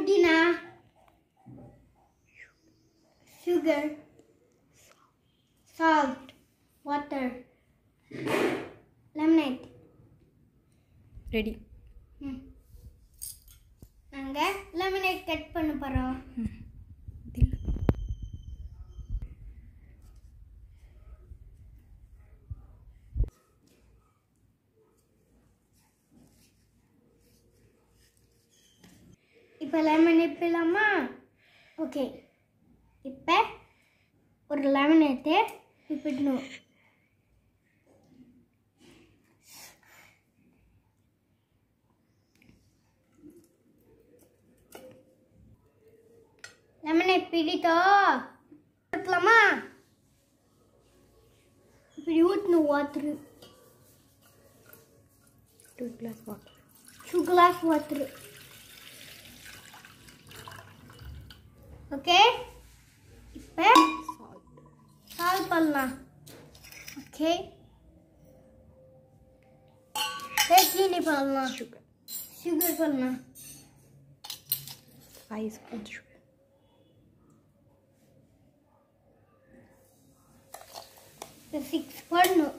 புதினா sugar salt water lemonade ready ம் நாங்கள் லெமனேட் கட் பண்ண போகிறோம் இப்போ லெமன் எடுத்துலாமா ஓகே இப்போ ஒரு லெமன் எடுத்து இப்படணும் லெமனை பிடித்தோ ஊற்றலாமா இப்படி ஊற்றணும் water two glass water two glass water okay இப்போ சால்வ் பண்ணலாம் ஓகே சீனி பண்ணலாம் சுகர் சுகர் பண்ணலாம் ஃபைவ் ஸ்பூன் சுகர் சிக்ஸ் பண்ணணும்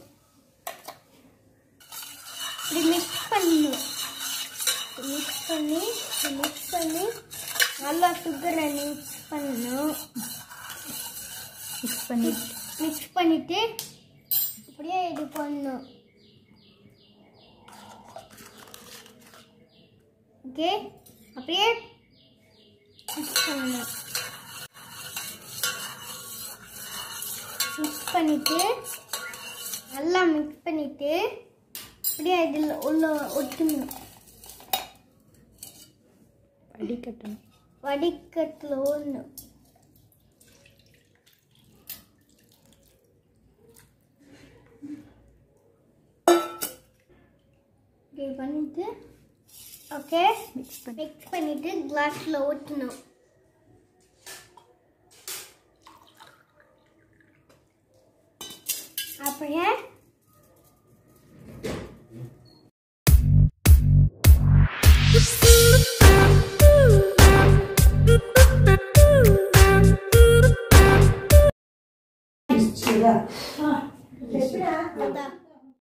இப்படி மிக்ஸ் பண்ணணும் மிக்ஸ் பண்ணி மிக்ஸ் பண்ணி நல்லா சுகரை மிக்ஸ் பண்ணணும் மிக்ஸ் பண்ணி மிக்ஸ் பண்ணிட்டு அப்படியே இது பண்ணணும் ஓகே அப்படியே மிக்ஸ் பண்ணணும் மிக்ஸ் பண்ணிட்டு நல்லா மிக்ஸ் பண்ணிட்டு அப்படியே இதில் உள்ள ஒட்டணும் வடிகட்டணும் வடிகட்டில் ஒன்று இப்படி பண்ணிட்டு ஓகே மிக்ஸ் பண்ணி மிக்ஸ் பண்ணிட்டு கிளாஸில் ஊற்றணும் அப்படியே